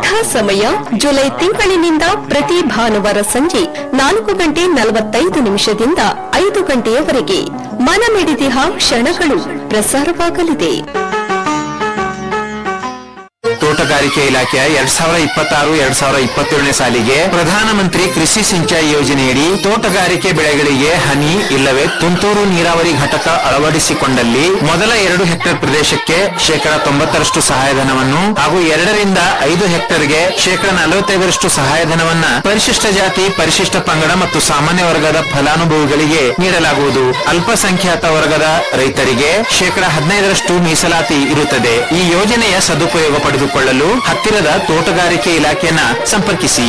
ಸಮಯ ಜುಲೈ ತಿಂಗಳಿನಿಂದ ಪ್ರತಿ ಭಾನುವಾರ ಸಂಜೆ ನಾಲ್ಕು ಗಂಟೆ ನಲವತ್ತೈದು ನಿಮಿಷದಿಂದ ಐದು ಗಂಟೆಯವರೆಗೆ ಮನಮಿಡಿದಿಹ ಕ್ಷಣಗಳು ಪ್ರಸಾರವಾಗಲಿದೆ ತೋಟಗಾರಿಕೆ ಇಲಾಖೆಯ ಎರಡ್ ಸಾವಿರ ಇಪ್ಪತ್ತಾರು ಎರಡ್ ಸಾವಿರ ಇಪ್ಪತ್ತೇಳನೇ ಸಾಲಿಗೆ ಪ್ರಧಾನಮಂತ್ರಿ ಕೃಷಿ ಸಿಂಚಾಯಿ ಯೋಜನೆಯಡಿ ತೋಟಗಾರಿಕೆ ಬೆಳೆಗಳಿಗೆ ಹನಿ ಇಲ್ಲವೇ ತುಂತುರು ನೀರಾವರಿ ಘಟಕ ಅಳವಡಿಸಿಕೊಂಡಲ್ಲಿ ಮೊದಲ ಎರಡು ಹೆಕ್ಟೇರ್ ಪ್ರದೇಶಕ್ಕೆ ಶೇಕಡ ತೊಂಬತ್ತರಷ್ಟು ಸಹಾಯಧನವನ್ನು ಹಾಗೂ ಎರಡರಿಂದ ಐದು ಹೆಕ್ಟೇರ್ಗೆ ಶೇಕಡ ನಲವತ್ತೈದರಷ್ಟು ಸಹಾಯಧನವನ್ನ ಪರಿಶಿಷ್ಟ ಜಾತಿ ಪರಿಶಿಷ್ಟ ಪಂಗಡ ಮತ್ತು ಸಾಮಾನ್ಯ ವರ್ಗದ ಫಲಾನುಭವಿಗಳಿಗೆ ನೀಡಲಾಗುವುದು ಅಲ್ಪಸಂಖ್ಯಾತ ವರ್ಗದ ರೈತರಿಗೆ ಶೇಕಡ ಹದಿನೈದರಷ್ಟು ಮೀಸಲಾತಿ ಇರುತ್ತದೆ ಈ ಯೋಜನೆಯ ಸದುಪಯೋಗ ಪಡೆದುಕೊಳ್ಳಲು ಹತ್ತಿರದ ತೋಟಗಾರಿಕೆ ಇಲಾಖೆಯನ್ನ ಸಂಪರ್ಕಿಸಿ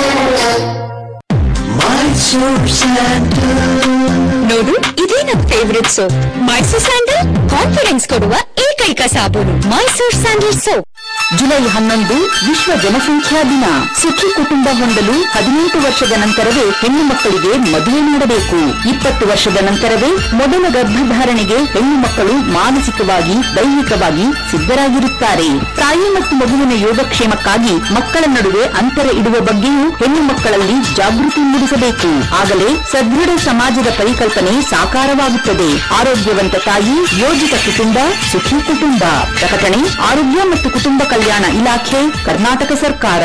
ನೋಡು ಇದೇ ನನ್ favourite soap Mysore sandal confidence ಕೊಡುವ ಏಕೈಕ ಸಾಬೂನು ಮೈಸೂರ್ ಸ್ಯಾಂಡಲ್ ಸೋಪ್ ಜುಲೈ ಹನ್ನೊಂದು ವಿಶ್ವ ಜನಸಂಖ್ಯಾ ದಿನ ಸುಖಿ ಕುಟುಂಬ ಹೊಂದಲು ಹದಿನೆಂಟು ವರ್ಷದ ನಂತರವೇ ಹೆಣ್ಣು ಮಕ್ಕಳಿಗೆ ಮದುವೆ ಮಾಡಬೇಕು ಇಪ್ಪತ್ತು ವರ್ಷದ ನಂತರವೇ ಮೊದಲ ಗರ್ಭಧಾರಣೆಗೆ ಹೆಣ್ಣು ಮಕ್ಕಳು ಮಾನಸಿಕವಾಗಿ ದೈಹಿಕವಾಗಿ ಸಿದ್ಧರಾಗಿರುತ್ತಾರೆ ತಾಯಿ ಮತ್ತು ಮಗುವಿನ ಯೋಗಕ್ಷೇಮಕ್ಕಾಗಿ ಮಕ್ಕಳ ನಡುವೆ ಅಂತರ ಇಡುವ ಬಗ್ಗೆಯೂ ಹೆಣ್ಣು ಮಕ್ಕಳಲ್ಲಿ ಜಾಗೃತಿ ಮೂಡಿಸಬೇಕು ಆಗಲೇ ಸದೃಢ ಸಮಾಜದ ಪರಿಕಲ್ಪನೆ ಸಾಕಾರವಾಗುತ್ತದೆ ಆರೋಗ್ಯವಂತ ತಾಯಿ ಯೋಜಿತ ಕುಟುಂಬ ಸುಖಿ ಕುಟುಂಬ ಪ್ರಕಟಣೆ ಆರೋಗ್ಯ ಮತ್ತು ಕುಟುಂಬ ಕಲ್ಯಾಣ ಇಲಾಖೆ ಕರ್ನಾಟಕ ಸರ್ಕಾರ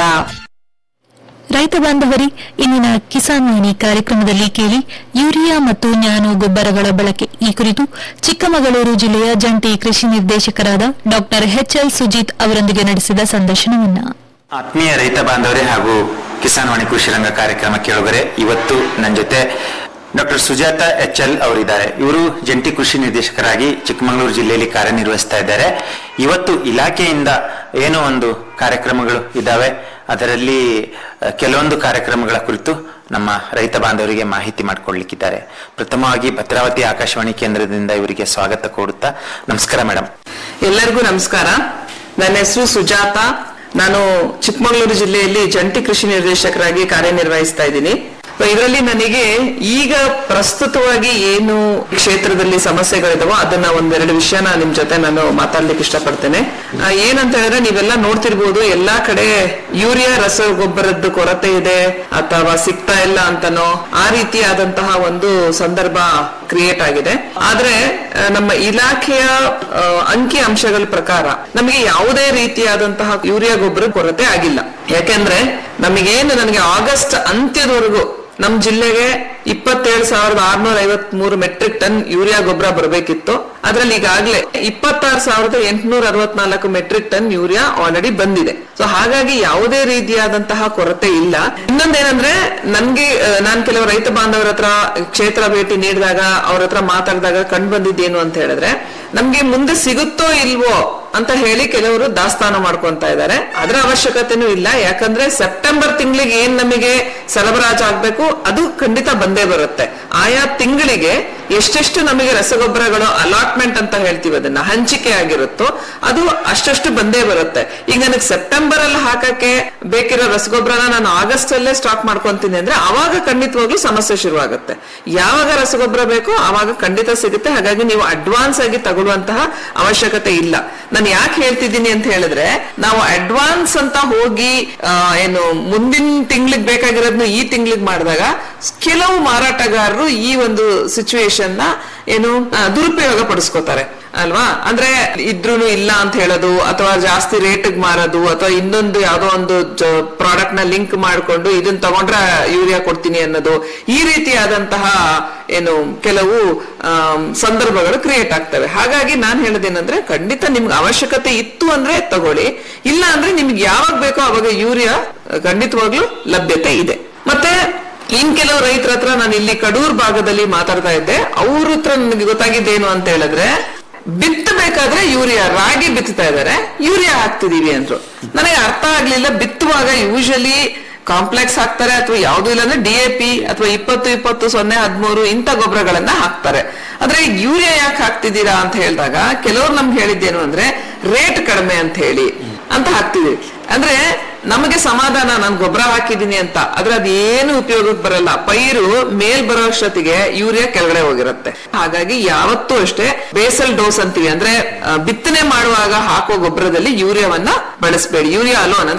ರೈತ ಬಾಂಧವರಿ ಇಂದಿನ ಕಿಸಾನ್ ವಾಣಿ ಕಾರ್ಯಕ್ರಮದಲ್ಲಿ ಕೇಳಿ ಯೂರಿಯಾ ಮತ್ತು ನ್ಯಾನೋ ಗೊಬ್ಬರಗಳ ಬಳಕೆ ಈ ಕುರಿತು ಚಿಕ್ಕಮಗಳೂರು ಜಿಲ್ಲೆಯ ಜಂಟಿ ಕೃಷಿ ನಿರ್ದೇಶಕರಾದ ಡಾಕ್ಟರ್ ಎಚ್ಎಲ್ ಸುಜಿತ್ ಅವರೊಂದಿಗೆ ನಡೆಸಿದ ಸಂದರ್ಶನವನ್ನ ಆತ್ಮೀಯ ರೈತ ಬಾಂಧವರೇ ಹಾಗೂ ಕಿಸಾನ್ ವಾಣಿ ಕೃಷಿ ರಂಗ ಕಾರ್ಯಕ್ರಮ ಕೇಳುಗರೆ ಇವತ್ತು ನನ್ನ ಜೊತೆ ಡಾಕ್ಟರ್ ಸುಜಾತ ಎಚ್ ಎಲ್ ಅವರಿದ್ದಾರೆ ಇವರು ಜಂಟಿ ಕೃಷಿ ನಿರ್ದೇಶಕರಾಗಿ ಚಿಕ್ಕಮಗಳೂರು ಜಿಲ್ಲೆಯಲ್ಲಿ ಕಾರ್ಯನಿರ್ವಹಿಸ್ತಾ ಇದ್ದಾರೆ ಇವತ್ತು ಇಲಾಖೆಯಿಂದ ಏನೋ ಒಂದು ಕಾರ್ಯಕ್ರಮಗಳು ಇದ್ದಾವೆ ಅದರಲ್ಲಿ ಅಹ್, ಕೆಲವೊಂದು ಕಾರ್ಯಕ್ರಮಗಳ ಕುರಿತು ನಮ್ಮ ರೈತ ಬಾಂಧವರಿಗೆ ಮಾಹಿತಿ ಮಾಡಿಕೊಡ್ಲಿಕ್ಕಿದ್ದಾರೆ ಪ್ರಥಮವಾಗಿ ಭದ್ರಾವತಿ ಆಕಾಶವಾಣಿ ಕೇಂದ್ರದಿಂದ ಇವರಿಗೆ ಸ್ವಾಗತ ಕೋರುತ್ತಾ ನಮಸ್ಕಾರ ಮೇಡಮ್ ಎಲ್ಲರಿಗೂ ನಮಸ್ಕಾರ ನನ್ನ ಹೆಸರು ಸುಜಾತ ನಾನು ಚಿಕ್ಕಮಗಳೂರು ಜಿಲ್ಲೆಯಲ್ಲಿ ಜಂಟಿ ಕೃಷಿ ನಿರ್ದೇಶಕರಾಗಿ ಕಾರ್ಯನಿರ್ವಹಿಸ್ತಾ ಇದ್ದೀನಿ ಇದರಲ್ಲಿ ನನಗೆ ಈಗ ಪ್ರಸ್ತುತವಾಗಿ ಏನು ಕ್ಷೇತ್ರದಲ್ಲಿ ಸಮಸ್ಯೆಗಳಿದಾವೋ ಅದನ್ನ ಒಂದೆರಡು ವಿಷಯನ ನಿಮ್ ಜೊತೆ ನಾನು ಮಾತಾಡ್ಲಿಕ್ಕೆ ಇಷ್ಟಪಡ್ತೇನೆ ಆ, ಏನಂತ ಹೇಳಿದ್ರೆ ನೀವೆಲ್ಲ ನೋಡ್ತಿರ್ಬೋದು ಎಲ್ಲಾ ಕಡೆ ಯೂರಿಯಾ ರಸಗೊಬ್ಬರದ್ದು ಕೊರತೆ ಇದೆ ಅಥವಾ ಸಿಗ್ತಾ ಇಲ್ಲ ಅಂತನೋ ಆ ರೀತಿಯಾದಂತಹ ಒಂದು ಸಂದರ್ಭ ಕ್ರಿಯೇಟ್ ಆಗಿದೆ ಆದ್ರೆ ಆ, ನಮ್ಮ ಇಲಾಖೆಯ ಆ, ಅಂಕಿ ಅಂಶಗಳ ಪ್ರಕಾರ ನಮಗೆ ಯಾವುದೇ ರೀತಿಯಾದಂತಹ ಯೂರಿಯಾ ಗೊಬ್ಬರ ಕೊರತೆ ಆಗಿಲ್ಲ ಯಾಕೆಂದ್ರೆ ನಮಗೇನು ನನಗೆ ಆಗಸ್ಟ್ ಅಂತ್ಯದವರೆಗೂ ನಮ್ ಜಿಲ್ಲೆಗೆ ಇಪ್ಪತ್ತೇಳು ಸಾವಿರದ ಆರ್ನೂರ ಐವತ್ ಮೂರು ಮೆಟ್ರಿಕ್ ಟನ್ ಯೂರಿಯಾ ಗೊಬ್ಬರ ಬರಬೇಕಿತ್ತು ಅದ್ರಲ್ಲಿ ಈಗಾಗಲೇ ಇಪ್ಪತ್ತಾರು ಸಾವಿರದ ಎಂಟುನೂರ ಅರವತ್ನಾಲ್ಕು ಮೆಟ್ರಿಕ್ ಟನ್ ಯೂರಿಯಾ ಆಲ್ರೆಡಿ ಬಂದಿದೆ ಸೊ ಹಾಗಾಗಿ ಯಾವುದೇ ರೀತಿಯಾದಂತಹ ಕೊರತೆ ಇಲ್ಲ ಇನ್ನೊಂದೇನಂದ್ರೆ ನನ್ಗೆ ಆ, ನಾನ್ ಕೆಲವು ರೈತ ಬಾಂಧವರ ಹತ್ರ ಕ್ಷೇತ್ರ ಭೇಟಿ ನೀಡಿದಾಗ ಅವ್ರ ಹತ್ರ ಮಾತಾಡಿದಾಗ ಕಂಡು ಬಂದಿದ್ದೇನು ಅಂತ ಹೇಳಿದ್ರೆ ನಮ್ಗೆ ಮುಂದೆ ಸಿಗುತ್ತೋ ಇಲ್ವೋ ಅಂತ ಹೇಳಿ ಕೆಲವರು ದಾಸ್ತಾನು ಮಾಡ್ಕೊಂತ ಇದ್ದಾರೆ ಅದರ ಅವಶ್ಯಕತೆನೂ ಇಲ್ಲ ಯಾಕಂದ್ರೆ ಸೆಪ್ಟೆಂಬರ್ ತಿಂಗಳಿಗೆ ಏನ್ ನಮಗೆ ಸರಬರಾಜು ಆಗ್ಬೇಕು ಅದು ಖಂಡಿತ ಬಂದೇ ಬರುತ್ತೆ ಆಯಾ ತಿಂಗಳಿಗೆ ಎಷ್ಟೆಷ್ಟು ನಮಗೆ ರಸಗೊಬ್ಬರಗಳು ಅಲಾಟ್ಮೆಂಟ್ ಅಂತ ಹೇಳ್ತೀವಿ ಅದನ್ನ ಹಂಚಿಕೆ ಆಗಿರುತ್ತೋ ಅದು ಅಷ್ಟಷ್ಟು ಬಂದೇ ಬರುತ್ತೆ ಈಗ ನನಗೆ ಸೆಪ್ಟೆಂಬರ್ ಅಲ್ಲಿ ಹಾಕಕ್ಕೆ ಬೇಕಿರೋ ರಸಗೊಬ್ಬರನ ನಾನು ಆಗಸ್ಟ್ ಅಲ್ಲೇ ಸ್ಟಾಕ್ ಮಾಡ್ಕೊಂತೀನಿ ಅಂದ್ರೆ ಅವಾಗ ಖಂಡಿತವಾಗ್ಲೂ ಸಮಸ್ಯೆ ಶುರುವಾಗುತ್ತೆ ಯಾವಾಗ ರಸಗೊಬ್ಬರ ಬೇಕೋ ಆವಾಗ ಖಂಡಿತ ಸಿಗುತ್ತೆ ಹಾಗಾಗಿ ನೀವು ಅಡ್ವಾನ್ಸ್ ಆಗಿ ತಗೊಳ್ಳುವಂತಹ ಅವಶ್ಯಕತೆ ಇಲ್ಲ ನಾನು ಯಾಕೆ ಹೇಳ್ತಿದ್ದೀನಿ ಅಂತ ಹೇಳಿದ್ರೆ ನಾವು ಅಡ್ವಾನ್ಸ್ ಅಂತ ಹೋಗಿ ಆ, ಏನು ಮುಂದಿನ ತಿಂಗ್ಳಿಗೆ ಬೇಕಾಗಿರೋದ್ನ ಈ ತಿಂಗ್ಳಿಗೆ ಮಾಡಿದಾಗ ಕೆಲವು ಮಾರಾಟಗಾರರು ಈ ಒಂದು ಸಿಚುವೇಶನ್ ನ ಏನು ಆ, ದುರುಪಯೋಗ ಪಡಿಸ್ಕೋತಾರೆ ಅಲ್ವಾ ಅಂದ್ರೆ ಇದ್ರೂನು ಇಲ್ಲ ಅಂತ ಹೇಳೋದು ಅಥವಾ ಜಾಸ್ತಿ ರೇಟ್ ಮಾರೋದು ಅಥವಾ ಇನ್ನೊಂದು ಯಾವ್ದೋ ಒಂದು ಪ್ರಾಡಕ್ಟ್ ನ ಲಿಂಕ್ ಮಾಡ್ಕೊಂಡು ಇದನ್ನ ತಗೊಂಡ್ರೆ ಯೂರಿಯಾ ಕೊಡ್ತೀನಿ ಅನ್ನೋದು ಈ ರೀತಿಯಾದಂತಹ ಏನು ಕೆಲವು ಆಮ್, ಸಂದರ್ಭಗಳು ಕ್ರಿಯೇಟ್ ಆಗ್ತವೆ ಹಾಗಾಗಿ ನಾನ್ ಹೇಳೋದೇನಂದ್ರೆ ಖಂಡಿತ ನಿಮ್ಗೆ ಅವಶ್ಯಕತೆ ಇತ್ತು ಅಂದ್ರೆ ತಗೊಳ್ಳಿ ಇಲ್ಲ ಅಂದ್ರೆ ನಿಮ್ಗೆ ಯಾವಾಗ ಬೇಕೋ ಅವಾಗ ಯೂರಿಯಾ ಆ, ಖಂಡಿತವಾಗ್ಲೂ ಲಭ್ಯತೆ ಇದೆ ಮತ್ತೆ ಇನ್ ಕೆಲವು ರೈತರ ಹತ್ರ ನಾನು ಇಲ್ಲಿ ಕಡೂರ್ ಭಾಗದಲ್ಲಿ ಮಾತಾಡ್ತಾ ಇದ್ದೆ ಅವ್ರ ಹತ್ರ ನನಗೆ ಗೊತ್ತಾಗಿದ್ದೇನು ಅಂತ ಹೇಳಿದ್ರೆ ಬಿತ್ತಬೇಕಾದ್ರೆ ಯೂರಿಯಾ ರಾಗಿ ಬಿತ್ತುತ್ತಾ ಇದಾರೆ ಯೂರಿಯಾ ಹಾಕ್ತಿದೀವಿ ಅಂದ್ರು ನನಗೆ ಅರ್ಥ ಆಗ್ಲಿಲ್ಲ ಬಿತ್ತುವಾಗ ಯೂಶಲಿ ಕಾಂಪ್ಲೆಕ್ಸ್ ಹಾಕ್ತಾರೆ ಅಥವಾ ಯಾವ್ದು ಇಲ್ಲ ಅಂದ್ರೆ ಡಿ ಎ ಪಿ ಅಥವಾ ಇಪ್ಪತ್ತು ಇಪ್ಪತ್ತು ಸೊನ್ನೆ ಹದಿಮೂರು ಇಂಥ ಗೊಬ್ಬರಗಳನ್ನ ಹಾಕ್ತಾರೆ ಆದ್ರೆ ಯೂರಿಯಾ ಯಾಕೆ ಹಾಕ್ತಿದ್ದೀರಾ ಅಂತ ಹೇಳಿದಾಗ ಕೆಲವ್ರು ನಮ್ಗೆ ಹೇಳಿದ್ದೇನು ಅಂದ್ರೆ ರೇಟ್ ಕಡಿಮೆ ಅಂತ ಹೇಳಿ ಅಂತ ಹಾಕ್ತಿದೀವಿ ಅಂದ್ರೆ ನಮಗೆ ಸಮಾಧಾನ ನಾನು ಗೊಬ್ಬರ ಹಾಕಿದೀನಿ ಅಂತ ಆದ್ರೆ ಅದೇನು ಉಪಯೋಗಕ್ಕೆ ಬರಲ್ಲ ಪೈರು ಮೇಲ್ ಬರೋ ಅಷ್ಟೊತ್ತಿಗೆ ಯೂರಿಯಾ ಕೆಳಗಡೆ ಹೋಗಿರುತ್ತೆ ಹಾಗಾಗಿ ಯಾವತ್ತೂ ಅಷ್ಟೇ ಬೇಸಲ್ ಡೋಸ್ ಅಂತೀವಿ ಅಂದ್ರೆ ಆ, ಬಿತ್ತನೆ ಮಾಡುವಾಗ ಹಾಕೋ ಗೊಬ್ಬರದಲ್ಲಿ ಯೂರಿಯಾವನ್ನ ಬಳಸಬೇಡಿ ಯೂರಿಯಾ ಅಲೋನ್ ಅಂದ್ರೆ